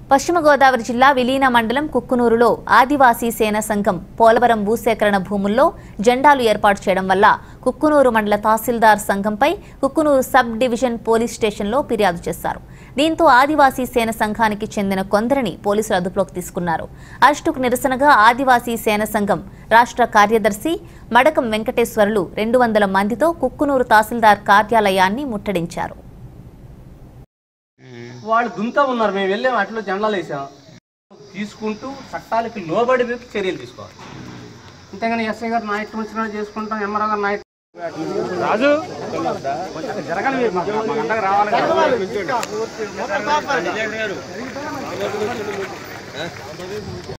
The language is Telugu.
పశ్చిమ గోదావరి జిల్లా విలీన మండలం కుక్కునూరులో ఆదివాసీ సేన సంఘం పోలవరం భూసేకరణ భూముల్లో జెండాలు ఏర్పాటు చేయడం వల్ల కుక్కునూరు మండల తహసీల్దార్ సంఘంపై కుక్కునూరు సబ్ డివిజన్ పోలీస్ స్టేషన్లో ఫిర్యాదు చేశారు దీంతో ఆదివాసీ సేన సంఘానికి చెందిన కొందరిని పోలీసులు అదుపులోకి తీసుకున్నారు అరెస్టుకు నిరసనగా ఆదివాసీ సేన సంఘం రాష్ట్ర కార్యదర్శి మడకం వెంకటేశ్వర్లు రెండు వందల మందితో కుక్కునూరు తహసీల్దార్ కార్యాలయాన్ని ముట్టడించారు వాళ్ళు దుంతా ఉన్నారు మేము వెళ్ళాం అట్లా జెండాలు వేసాం తీసుకుంటూ చట్టాలకి లోబడి చర్యలు తీసుకోవాలి అంతేగాని ఎస్ఐ గారు నా ఇష్టం వచ్చినట్టు చేసుకుంటాం ఎంఆర్ఓ గారు నా ఇష్టం రాజు కొంచెం జరగాలి మీరు మాకు మా గంటకు రావాలి కదా.